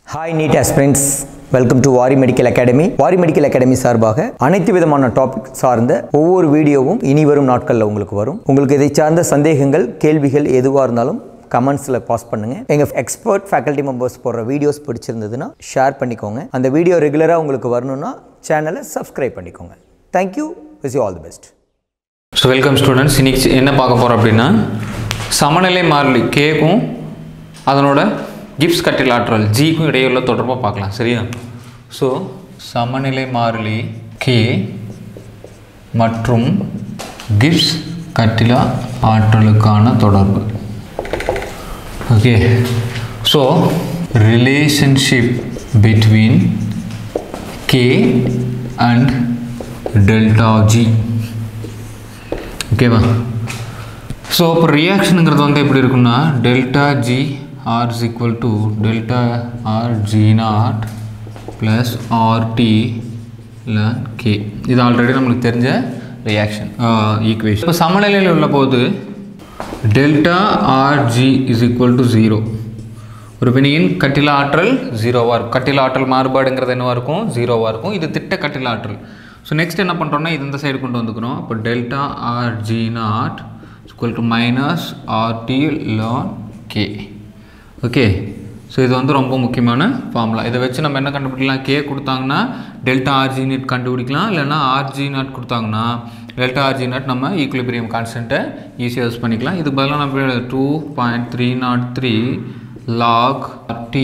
hi NEET aspirants welcome to Vaari Medical Academy Vaari Medical Academy சார்பாக அனைத்து விதமான டாபிக் சார்ந்த ஒவ்வொரு வீடியோவும் இனி வரும் நாட்களில் உங்களுக்கு வரும் உங்களுக்கு இதை சார்ந்த சந்தேகங்கள் கேள்விகள் எதுவாக இருந்தாலும் கமெண்ட்ஸில் பாஸ் பண்ணுங்கள் எங்கள் எக்ஸ்பர்ட் ஃபேக்கல்ட்டி மெம்பர்ஸ் போடுற வீடியோஸ் பிடிச்சிருந்ததுன்னா ஷேர் பண்ணிக்கோங்க அந்த வீடியோ ரெகுலராக உங்களுக்கு வரணும்னா சேனலை சப்ஸ்கிரைப் பண்ணிக்கோங்க thank you wish you all the best so welcome students இன்னைக்கு என்ன பார்க்க போகிறோம் அப்படின்னா சமநிலை மாறிலி கேக்கும் அதனோட கிப்ஸ் கட்டில் ஆற்றல் ஜிக்கும் இடையே உள்ள தொடர்பாக பார்க்கலாம் சரியா ஸோ சமநிலை மாறிலி கே மற்றும் கிப்ஸ் கட்டில ஆற்றலுக்கான தொடர்பு okay so relationship between K and delta G ஓகேவா ஸோ இப்போ ரியாக்ஷனுங்கிறது வந்து எப்படி இருக்குன்னா delta G R is equal to delta R G nought plus RT இல்லை கே இது ஆல்ரெடி நம்மளுக்கு தெரிஞ்ச ரியாக்ஷன் ஈக்குவேஷன் இப்போ சமநிலையில் உள்ள போது delta R G is equal to zero ஒரு வினையின் கட்டில ஆற்றல் ஜீரோவாக இருக்கும் கட்டில ஆற்றல் மாறுபாடுங்கிறது என்னவாக இருக்கும் ஜீரோவாக இருக்கும் இது திட்ட கட்டில ஆற்றல் ஸோ நெக்ஸ்ட் என்ன பண்ணுறோம்னா இது இந்த சைடு கொண்டு வந்துக்கிறோம் அப்போ delta R G nought equal to minus RT ln K okay so இது வந்து ரொம்ப முக்கியமான ஃபார்முலா இதை வச்சு நம்ம என்ன கண்டுபிடிக்கலாம் கே கொடுத்தாங்கன்னா டெல்டா ஆர்ஜி நாட் கண்டுபிடிக்கலாம் இல்லைன்னா ஆர்ஜி நாட் கொடுத்தாங்கன்னா டெல்டா ஆர்ஜி நாட் நம்ம ஈக்குலிபிரியம் கான்ஸ்டன்ட்டை ஈஸியாக யூஸ் பண்ணிக்கலாம் இதுக்கு பதிலாக நம்ம two point three nought three log T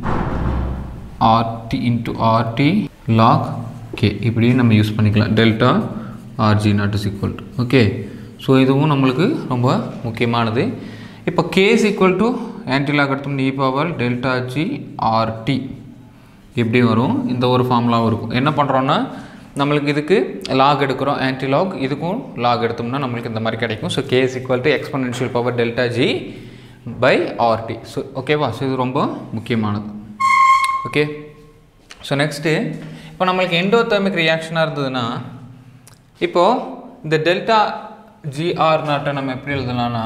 RT into RT log K இப்படி நம்ம யூஸ் பண்ணிக்கலாம் delta RG nought is equal to okay so இதுவும் நம்மளுக்கு ரொம்ப முக்கியமானது இப்போ K is equal to antilog எடுத்தோம் e power delta G RT இப்படி வரும் இந்த ஒரு ஃபார்முலாவும் இருக்கும் என்ன பண்ணுறோன்னா நம்மளுக்கு இதுக்கு லாக் எடுக்கிறோம் ஆன்டிலாக் இதுக்கும் லாக் எடுத்தோம்னா நம்மளுக்கு இந்த மாதிரி கிடைக்கும் so K is equal to exponential power delta G by RT so ஓகேவா ஸோ இது ரொம்ப முக்கியமானது ஓகே ஸோ நெக்ஸ்ட்டு இப்போ நம்மளுக்கு எண்டோதெர்மிக் ரியாக்ஷனாக இருந்ததுன்னா இப்போது இந்த டெல்டா ஜிஆர் நாட்டை நம்ம எப்படி எழுதலாம்னா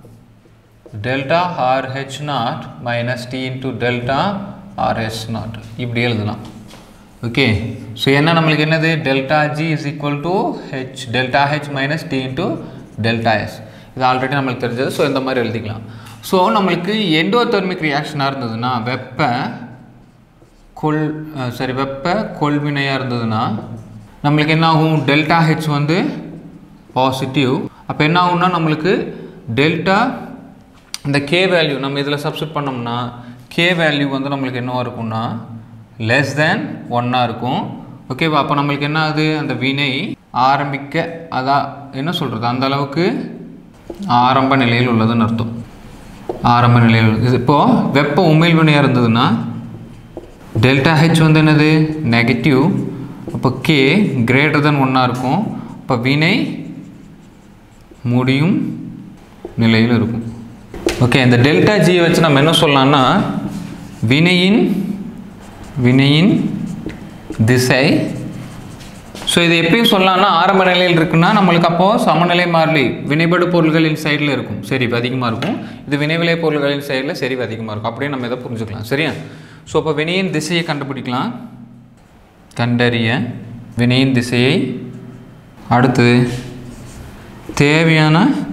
delta RH nought minus T into delta RH nought இப்படி எழுதலாம் ஓகே ஸோ என்ன நம்மளுக்கு என்னது delta G is equal to H delta H minus T into delta S இது ஆல்ரெடி நம்மளுக்கு தெரிஞ்சது ஸோ இந்த மாதிரி எழுதிக்கலாம் ஸோ நம்மளுக்கு எண்டோதெர்மிக் ரியாக்ஷனாக இருந்ததுன்னா வெப்ப கொள் சரி வெப்ப கொள்வினையாக இருந்ததுன்னா நம்மளுக்கு என்ன ஆகும் டெல்டா ஹெச் வந்து பாசிட்டிவ் அப்போ என்ன ஆகும்னா நம்மளுக்கு டெல்டா இந்த கே வேல்யூ நம்ம இதில் சப்ஸ்டிட் பண்ணோம்னா கே வேல்யூ வந்து நம்மளுக்கு என்னவாக இருக்கும்னா லெஸ் தேன் ஒன்னாக இருக்கும் ஓகேவா அப்போ நம்மளுக்கு என்ன ஆகுது அந்த வினை ஆரம்பிக்க அதான் என்ன சொல்கிறது அந்த அளவுக்கு ஆரம்ப நிலையில் உள்ளதுன்னு அர்த்தம் ஆரம்ப நிலையில் இது இப்போது வெப்ப உமிழ் வினையாக இருந்ததுன்னா டெல்டா ஹெச் வந்து என்னது நெகட்டிவ் அப்போ கே கிரேட்டர் தென் ஒன்னாக இருக்கும் இப்போ வினை முடியும் நிலையில் இருக்கும் ஓகே இந்த டெல்டா ஜியை வச்சு நம்ம என்ன சொல்லலாம்னா வினையின் வினையின் திசை ஸோ இது எப்பயும் சொல்லலாம்னா ஆரம்ப நிலையில் இருக்குன்னா நம்மளுக்கு அப்போது சமநிலை மாறிலி வினைபடு பொருள்களின் சைடில் இருக்கும் செறிவு அதிகமாக இருக்கும் இது வினைவிலை பொருள்களின் சைடில் செறிவு அதிகமாக இருக்கும் அப்படியே நம்ம இதை புரிஞ்சுக்கலாம் சரியா ஸோ அப்போ வினையின் திசையை கண்டுபிடிக்கலாம் கண்டறிய வினையின் திசையை அடுத்து தேவையான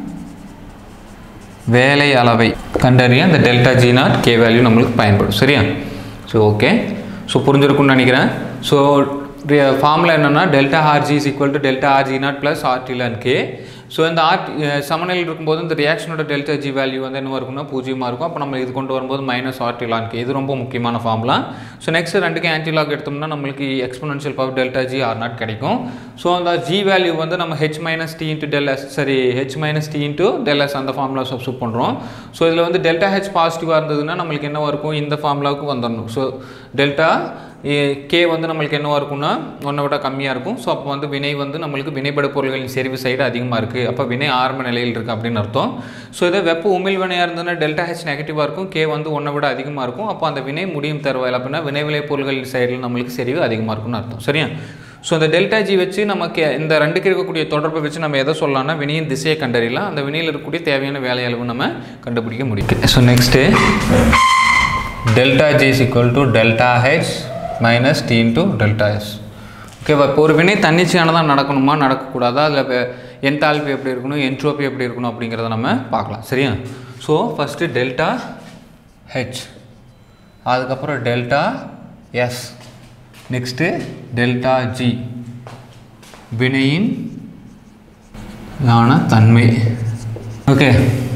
வேலை அளவை கண்டறிய அந்த delta G nought K value நம்மளுக்கு பயன்படும் சரியா ஸோ ஓகே ஸோ புரிஞ்சிருக்கும்னு நினைக்கிறேன் ஸோ ஃபார்முலா என்னென்னா delta RG is equal to delta RG nought plus RT ln K so இந்த ஆர்ட் சமநிலையில் இருக்கும்போது இந்த ரியாக்ஷனோட டெல்டா ஜி வேல்யூ வந்து என்ன இருக்கும்னா பூஜ்ஜியமாக இருக்கும் அப்போ நம்ம இது கொண்டு வரும்போது மைனஸ் ஆர்டிலான் கே இது ரொம்ப முக்கியமான ஃபார்முலா ஸோ நெக்ஸ்ட் ரெண்டுக்கும் ஆன்டிலாக் எடுத்தோம்னா நம்மளுக்கு exponential power delta G R nought கிடைக்கும் ஸோ அந்த ஜி வேல்யூ வந்து நம்ம H minus T into del S சரி H minus T into del S அந்த ஃபார்முலா சப்ஸ்டியூட் பண்ணுறோம் ஸோ இதில் வந்து டெல்டா ஹெச் பாசிட்டிவாக இருந்ததுன்னா நம்மளுக்கு என்னவாக இருக்கும் இந்த ஃபார்முலாவுக்கு வந்துடணும் ஸோ டெல்டா கே வந்து நம்மளுக்கு என்னவாக இருக்கும்னா ஒன்றை விட கம்மியாக இருக்கும் ஸோ அப்போ வந்து வினை வந்து நம்மளுக்கு வினைபட பொருள்களின் செறிவு சைடு அதிகமாக இருக்குது அப்போ வினை ஆரம்ப நிலையில் இருக்குது அப்படின்னு அர்த்தம் ஸோ இதே வெப்ப உமிழ் வினையாக இருந்ததுன்னா டெல்டா ஹெச் நெகட்டிவாக இருக்கும் கே வந்து ஒன்றை விட அதிகமாக இருக்கும் அப்போ அந்த வினை முடியும் தருவாயில் அப்படின்னா வினைவிலை பொருள்களின் சைடில் நம்மளுக்கு செறிவு அதிகமாக இருக்கும்னு அர்த்தம் சரியா ஸோ இந்த டெல்டா ஜி வச்சு நமக்கு இந்த ரெண்டுக்கு இருக்கக்கூடிய தொடர்பை வச்சு நம்ம எதை சொல்லலாம்னா வினையின் திசையை கண்டறியலாம் அந்த வினையில் இருக்கக்கூடிய தேவையான வேலை அளவு நம்ம கண்டுபிடிக்க முடியும் so next delta G is equal to delta H minus T into delta S ஓகேவா இப்போ ஒரு வினை தன்னிச்சையானதாக நடக்கணுமா நடக்கக்கூடாதா அதில் என்தால்பி எப்படி இருக்கணும் என்ட்ரோபி எப்படி இருக்கணும் அப்படிங்கிறத நம்ம பார்க்கலாம் சரியா ஸோ ஃபஸ்ட்டு டெல்டா ஹெச் அதுக்கப்புறம் delta S next delta G வினையின் ஆன தன்மை ஓகே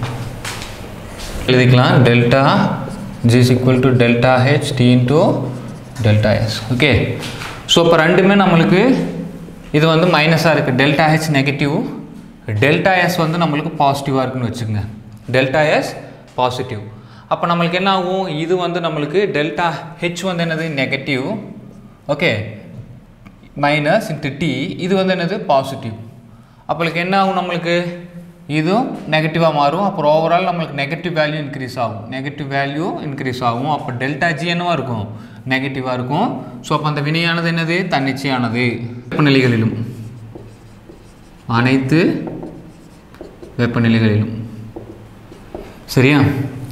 எழுதிக்கலாம் delta G is equal to delta H T into delta S okay so இப்போ ரெண்டுமே நம்மளுக்கு இது வந்து மைனஸாக இருக்குது delta H negative delta S வந்து நம்மளுக்கு பாசிட்டிவாக இருக்குன்னு வச்சுக்கோங்க டெல்டா எஸ் பாசிட்டிவ் அப்போ நம்மளுக்கு என்ன ஆகும் இது வந்து நம்மளுக்கு டெல்டா ஹெச் வந்து என்னது negative okay minus into T இது வந்து என்னது பாசிட்டிவ் அப்பளுக்கு என்ன ஆகும் நம்மளுக்கு இதுவும் நெகட்டிவாக மாறும் அப்புறம் ஓவரால் நம்மளுக்கு நெகட்டிவ் வேல்யூ இன்க்ரீஸ் ஆகும் நெகட்டிவ் வேல்யூ இன்க்ரீஸ் ஆகும் அப்போ டெல்டா ஜி என்னவா இருக்கும் நெகட்டிவாக இருக்கும் ஸோ அப்போ அந்த வினையானது என்னது தன்னிச்சையானது வெப்பநிலைகளிலும் அனைத்து வெப்பநிலைகளிலும் சரியா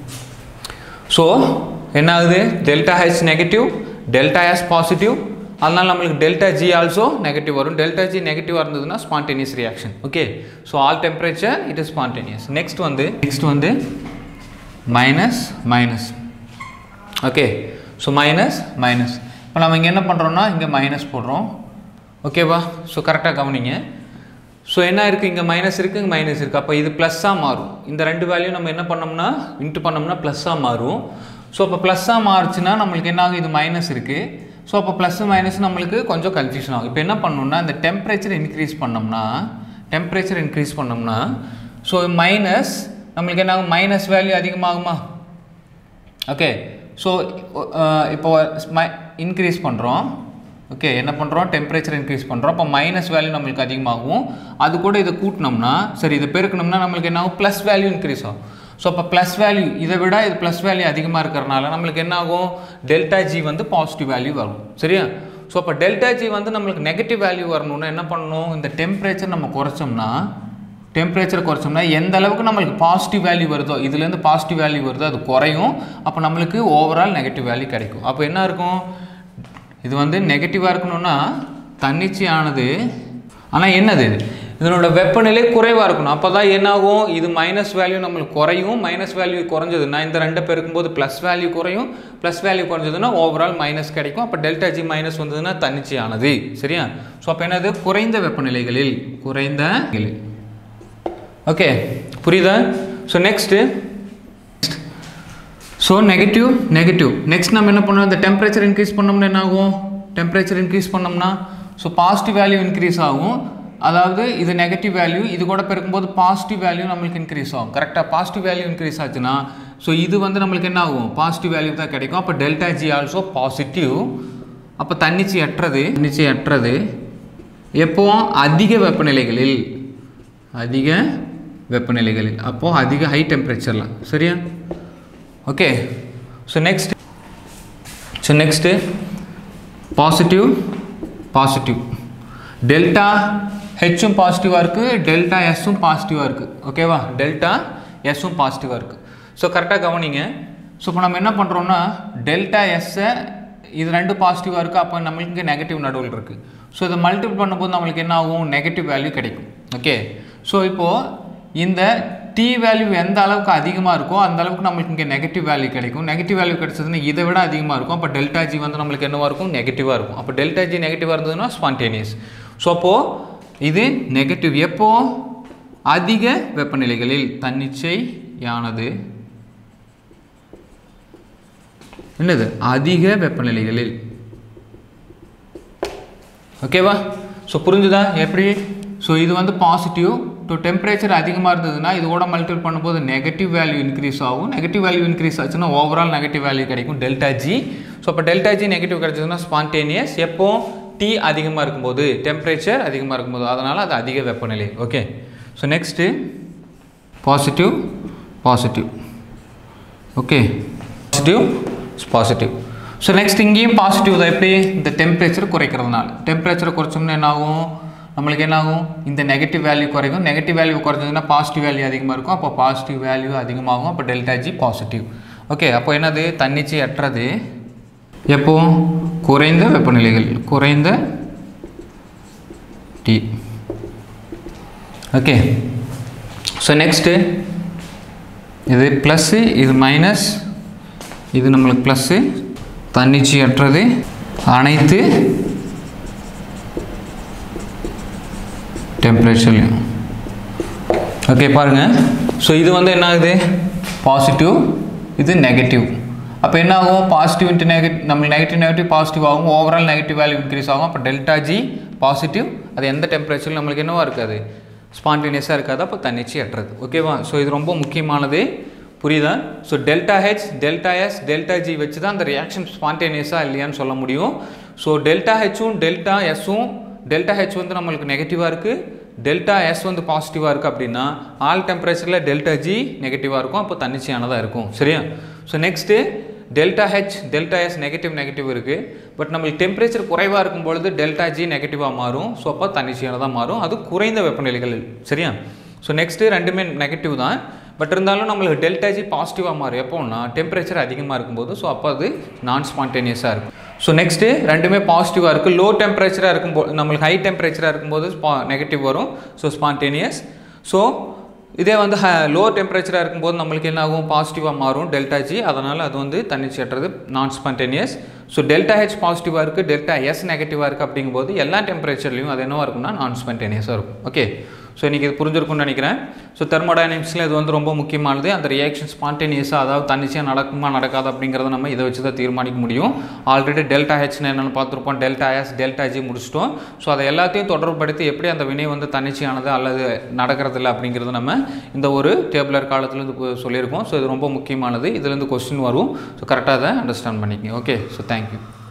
ஸோ என்ன ஆகுது delta H negative delta S positive அதனால் நம்மளுக்கு டெல்டா ஜி ஆல்சோ நெகட்டிவ் வரும் டெல்டா ஜி நெகட்டிவாக இருந்ததுன்னா spontaneous reaction okay so all temperature it is spontaneous next வந்து நெக்ஸ்ட் வந்து minus minus okay so minus minus இப்போ நம்ம இங்கே என்ன பண்ணுறோம்னா இங்கே மைனஸ் போடுறோம் ஓகேவா ஸோ கரெக்டாக கவனிங்க ஸோ என்ன இருக்குது இங்கே மைனஸ் இருக்குது இங்கே மைனஸ் இருக்குது அப்போ இது ப்ளஸ்ஸாக மாறும் இந்த ரெண்டு வேல்யூ நம்ம என்ன பண்ணோம்னா இன்ட்டு பண்ணோம்னா ப்ளஸ்ஸாக மாறும் ஸோ அப்போ ப்ளஸ்ஸாக மாறுச்சுன்னா நம்மளுக்கு என்ன ஆகும் இது மைனஸ் இருக்குது ஸோ அப்போ ப்ளஸ் மைனஸ் நம்மளுக்கு கொஞ்சம் கன்ஃபியூஷன் ஆகும் இப்போ என்ன பண்ணணும்னா இந்த டெம்பரேச்சர் இன்க்ரீஸ் பண்ணோம்னா டெம்பரேச்சர் இன்க்ரீஸ் பண்ணோம்னா ஸோ மைனஸ் நம்மளுக்கு என்ன ஆகும் மைனஸ் வேல்யூ அதிகமாகுமா ஓகே ஸோ இப்போ இன்க்ரீஸ் பண்ணுறோம் ஓகே என்ன பண்ணுறோம் டெம்பரேச்சர் இன்க்ரீஸ் பண்ணுறோம் அப்போ மைனஸ் வேல்யூ நம்மளுக்கு அதிகமாகும் அது கூட இதை கூட்டினோம்னா சரி இதை பெருக்கணும்னா நம்மளுக்கு என்ன ஆகும் ப்ளஸ் வேல்யூ இன்க்ரீஸ் ஆகும் ஸோ அப்போ ப்ளஸ் வேல்யூ இதை விட இது ப்ளஸ் வேல்யூ அதிகமாக இருக்கிறனால நம்மளுக்கு என்ன ஆகும் டெல்டா ஜி வந்து பாசிட்டிவ் வேல்யூ வரும் சரியா ஸோ அப்போ டெல்டா ஜி வந்து நம்மளுக்கு நெகட்டிவ் வேல்யூ வரணும்னா என்ன பண்ணணும் இந்த டெம்பரேச்சர் நம்ம குறைச்சோம்னா டெம்பரேச்சர் குறைச்சோம்னா எந்த அளவுக்கு நம்மளுக்கு பாசிட்டிவ் வேல்யூ வருதோ இதுலேருந்து பாசிட்டிவ் வேல்யூ வருதோ அது குறையும் அப்போ நம்மளுக்கு ஓவரால் நெகட்டிவ் வேல்யூ கிடைக்கும் அப்போ என்ன இருக்கும் இது வந்து நெகட்டிவாக இருக்கணும்னா தன்னிச்சையானது ஆனால் என்னது இது இதனோட வெப்பநிலை குறைவாக இருக்கணும் அப்போ தான் என்னாகும் இது மைனஸ் வேல்யூ நம்மளுக்கு குறையும் மைனஸ் வேல்யூ குறைஞ்சதுன்னா இந்த ரெண்டை பெருக்கும்போது ப்ளஸ் வேல்யூ குறையும் ப்ளஸ் வேல்யூ குறைஞ்சதுன்னா ஓவரால் மைனஸ் கிடைக்கும் அப்போ டெல்டா ஜி மைனஸ் வந்ததுன்னா தன்னிச்சையானது சரியா ஸோ அப்போ என்னது குறைந்த வெப்பநிலைகளில் குறைந்த ஓகே புரியுதா so next so negative negative next நம்ம என்ன பண்ணோம் இந்த டெம்பரேச்சர் இன்க்ரீஸ் பண்ணோம்னா என்ன ஆகும் டெம்பரேச்சர் இன்க்ரீஸ் பண்ணோம்னா ஸோ பாசிட்டிவ் வேல்யூ இன்க்ரீஸ் ஆகும் அதாவது இது நெகட்டிவ் வேல்யூ இது கூட பெருக்கும்போது பாசிட்டிவ் வேல்யூ நம்மளுக்கு இன்க்ரீஸ் ஆகும் கரெக்டாக பாசிட்டிவ் வேல்யூ இன்க்ரீஸ் ஆச்சுன்னா ஸோ இது வந்து நம்மளுக்கு என்ன ஆகும் பாசிட்டிவ் வேல்யூ தான் கிடைக்கும் அப்போ டெல்டா ஜி ஆல்சோ பாசிட்டிவ் அப்போ தன்னிச்சை அற்றது தன்னிச்சை அற்றது எப்போவும் அதிக வெப்பநிலைகளில் அதிக வெப்பநிலைகளில் அப்போது அதிக ஹை டெம்பரேச்சரில் சரியா okay so next so next positive positive delta ஹெச்சும் பாசிட்டிவாக இருக்குது டெல்டா எஸ்ஸும் பாசிட்டிவாக இருக்குது ஓகேவா டெல்டா எஸ்ஸும் பாசிட்டிவாக இருக்குது ஸோ கரெக்டாக கவனிங்க ஸோ இப்போ நம்ம என்ன பண்ணுறோம்னா டெல்டா எஸ்ஸை இது ரெண்டு பாசிட்டிவாக இருக்குது அப்போ நம்மளுக்கு இங்கே நெகட்டிவ் நடுவில் இருக்குது ஸோ இதை மல்டிபிள் பண்ணும்போது நம்மளுக்கு என்ன ஆகும் நெகட்டிவ் வேல்யூ கிடைக்கும் ஓகே ஸோ இப்போது இந்த டி வேல்யூ எந்த அளவுக்கு அதிகமாக இருக்கோ அந்த அளவுக்கு நம்மளுக்கு இங்கே நெகட்டிவ் வேல்யூ கிடைக்கும் நெகட்டிவ் வேல்யூ கிடைச்சதுன்னா இதை விட அதிகமாக இருக்கும் அப்போ டெல்டா ஜி வந்து நம்மளுக்கு என்னவாக இருக்கும் நெகட்டிவாக இருக்கும் அப்போ டெல்டா ஜி நெகட்டிவாக இருந்ததுன்னா ஸ்பான்டேனியஸ் ஸோ அப்போது இது நெகட்டிவ் எப்போ அதிக வெப்பநிலைகளில் தன்னிச்சையானது என்னது அதிக வெப்பநிலைகளில் ஓகேவா ஸோ புரிஞ்சுதா எப்படி ஸோ இது வந்து பாசிட்டிவ் ஸோ டெம்பரேச்சர் அதிகமாக இருந்ததுன்னா இதோட மல்டிபிள் பண்ணும்போது நெகட்டிவ் வேல்யூ இன்க்ரீஸ் ஆகும் நெகட்டிவ் வேல்யூ இன்க்ரீஸ் ஆச்சுன்னா ஓவரால் நெகட்டிவ் வேல்யூ கிடைக்கும் டெல்டா ஜி ஸோ அப்போ டெல்டா ஜி நெகட்டிவ் கிடைச்சதுன்னா ஸ்பான்டேனியஸ் எப்போ டி அதிகமாக இருக்கும்போது டெம்பரேச்சர் அதிகமாக இருக்கும்போது அதனால் அது அதிக வெப்பநிலை okay so next positive positive okay positive positive so next இங்கேயும் பாசிட்டிவ் தான் எப்படி இந்த டெம்பரேச்சர் குறைக்கிறதுனால டெம்பரேச்சர் குறைச்சோம்னா என்ன ஆகும் நம்மளுக்கு என்ன ஆகும் இந்த நெகட்டிவ் வேல்யூ குறைக்கும் நெகட்டிவ் வேல்யூ குறைஞ்சதுன்னா பாசிட்டிவ் வேல்யூ அதிகமாக இருக்கும் அப்போ பாசிட்டிவ் வேல்யூ அதிகமாகும் அப்போ டெல்டா ஜி பாசிட்டிவ் ஓகே அப்போ என்னது தன்னிச்சை அற்றது எப்போ குறைந்த வெப்பநிலைகள் குறைந்த டி ஓகே ஸோ நெக்ஸ்ட்டு இது ப்ளஸ்ஸு இது மைனஸ் இது நம்மளுக்கு ப்ளஸ்ஸு தன்னிச்சை அற்றது அனைத்து டெம்பரேச்சர்லையும் ஓகே பாருங்கள் ஸோ இது வந்து என்ன ஆகுது பாசிட்டிவ் இது நெகட்டிவ் அப்போ என்ன ஆகும் பாசிட்டிவ் இன்ட்டு நெகட்டிவ் நம்ம நெகட்டிவ் நெகட்டிவ் பாசிட்டிவ் ஆகும் ஓவரால் நெகட்டிவ் வேல்யூ இன்க்ரீஸ் ஆகும் அப்போ டெல்டா ஜி பாசிட்டிவ் அது எந்த டெம்பரேச்சரில் நம்மளுக்கு என்னவா இருக்காது ஸ்பான்டேனியஸாக இருக்காது அப்போ தன்னிச்சை அற்றது ஓகேவா ஸோ இது ரொம்ப முக்கியமானது புரியுதா so delta H delta S delta G வச்சு தான் அந்த ரியாக்ஷன் ஸ்பான்டேனியஸாக இல்லையான்னு சொல்ல முடியும் ஸோ டெல்டா ஹெச்சும் டெல்டா எஸ்ஸும் டெல்டா ஹெச் வந்து நம்மளுக்கு நெகட்டிவாக இருக்குது டெல்டா எஸ் வந்து பாசிட்டிவாக இருக்குது அப்படின்னா ஆல் டெம்பரேச்சரில் டெல்டா ஜி நெகட்டிவாக இருக்கும் அப்போ தன்னிச்சையானதாக இருக்கும் சரியா so next delta H delta S negative negative இருக்குது பட் நம்மளுக்கு டெம்பரேச்சர் குறைவாக இருக்கும் பொழுது டெல்டா ஜி நெகட்டிவாக மாறும் ஸோ அப்போ தன்னிச்சையானதாக மாறும் அது குறைந்த வெப்பநிலைகள் சரியா ஸோ நெக்ஸ்ட்டு ரெண்டுமே நெகட்டிவ் தான் பட் இருந்தாலும் நம்மளுக்கு டெல்டா ஜி பாசிட்டிவாக மாறும் எப்போன்னா டெம்பரேச்சர் அதிகமாக இருக்கும்போது ஸோ அப்போ அது நான் ஸ்பான்டேனியஸாக இருக்கும் ஸோ நெக்ஸ்ட்டு ரெண்டுமே பாசிட்டிவாக இருக்குது லோ டெம்பரேச்சராக இருக்கும்போது நம்மளுக்கு ஹை டெம்பரேச்சராக இருக்கும்போது ஸ்பா நெகட்டிவ் வரும் ஸோ ஸ்பான்டேனியஸ் ஸோ இதே வந்து லோ டெம்பரேச்சராக இருக்கும்போது நம்மளுக்கு என்ன ஆகும் பாசிட்டிவாக மாறும் டெல்டா ஜி அதனால் அது வந்து தன்னிச்சையற்றது நான் ஸ்பான்டேனியஸ் ஸோ டெல்டா ஹெச் பாசிட்டிவாக இருக்குது டெல்டா எஸ் நெகட்டிவாக இருக்குது அப்படிங்கும்போது எல்லா டெம்பரேச்சர்லையும் அது என்னவாக இருக்கும்னா நான் ஸ்பான்டேனியஸாக இருக்கும் ஓகே ஸோ இன்றைக்கி இது புரிஞ்சிருக்கும்னு நினைக்கிறேன் ஸோ தெர்மோடைனமிக்ஸில் இது வந்து ரொம்ப முக்கியமானது அந்த ரியாக்ஷன் ஸ்பான்டேனியஸாக அதாவது தன்னிச்சையாக நடக்குமா நடக்காது அப்படிங்கிறத நம்ம இதை வச்சு தான் தீர்மானிக்க முடியும் ஆல்ரெடி டெல்டா ஹெச்னு என்னென்னு பார்த்துருப்போம் டெல்டா எஸ் டெல்டா ஜி முடிச்சிட்டோம் ஸோ அதை எல்லாத்தையும் தொடர்படுத்தி எப்படி அந்த வினை வந்து தன்னிச்சையானது அல்லது நடக்கிறதில்ல அப்படிங்கிறது நம்ம இந்த ஒரு டேபிளர் காலத்துலேருந்து சொல்லியிருக்கோம் ஸோ இது ரொம்ப முக்கியமானது இதுலேருந்து கொஸ்டின் வரும் ஸோ கரெக்டாக அதை அண்டர்ஸ்டாண்ட் பண்ணிக்கங்க ஓகே ஸோ தேங்க்யூ